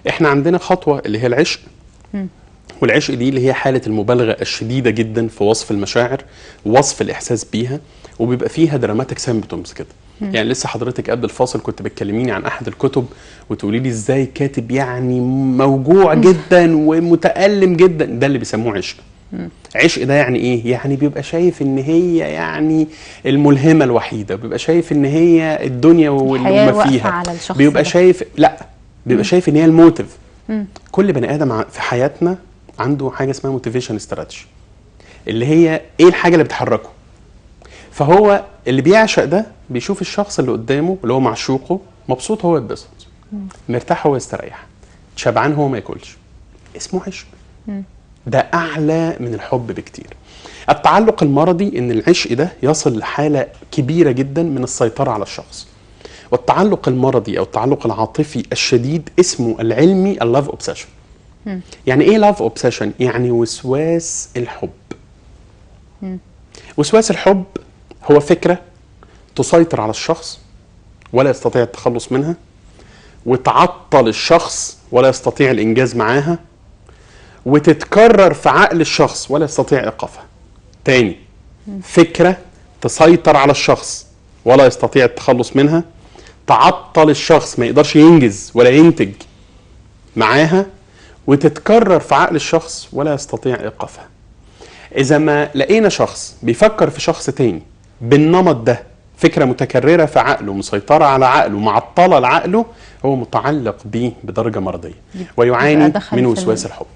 احنا عندنا خطوه اللي هي العشق والعشق دي اللي هي حاله المبالغه الشديده جدا في وصف المشاعر ووصف الاحساس بيها وبيبقى فيها دراماتيك سيمبتومز كده يعني لسه حضرتك قبل الفاصل كنت بتكلميني عن احد الكتب وتقولي لي ازاي كاتب يعني موجوع جدا ومتالم جدا ده اللي بيسموه عشق عشق ده يعني ايه يعني بيبقى شايف ان هي يعني الملهمه الوحيده بيبقى شايف ان هي الدنيا واللي الحياة هم واقفة فيها على الشخص بيبقى ده. شايف لا بيبقى شايف ان هي الموتيف كل بني ادم ع- في حياتنا عنده حاجه اسمها موتيفيشن استراتيجي اللي هي ايه الحاجه اللي بتحركه فهو اللي بيعشق ده بيشوف الشخص اللي قدامه اللي هو معشوقه مبسوط هو يتبسط مرتاح هو يستريح شبعان هو ما ياكلش اسمه عشق ده اعلى من الحب بكتير التعلق المرضي ان العشق ده يصل لحاله كبيره جدا من السيطره على الشخص والتعلق المرضي او التعلق العاطفي الشديد اسمه العلمي اللاف اوبسيشن يعني ايه لاف اوبسيشن يعني وسواس الحب وسواس الحب هو فكره تسيطر على الشخص ولا يستطيع التخلص منها وتعطل الشخص ولا يستطيع الانجاز معاها وتتكرر في عقل الشخص ولا يستطيع ايقافها تاني فكره تسيطر على الشخص ولا يستطيع التخلص منها تعطل الشخص ما يقدرش ينجز ولا ينتج معاها وتتكرر في عقل الشخص ولا يستطيع ايقافها اذا ما لقينا شخص بيفكر في شخص تاني بالنمط ده فكره متكرره في عقله مسيطره على عقله معطله لعقله هو متعلق بيه بدرجه مرضيه ويعاني دخل من في ال- وسواس الحب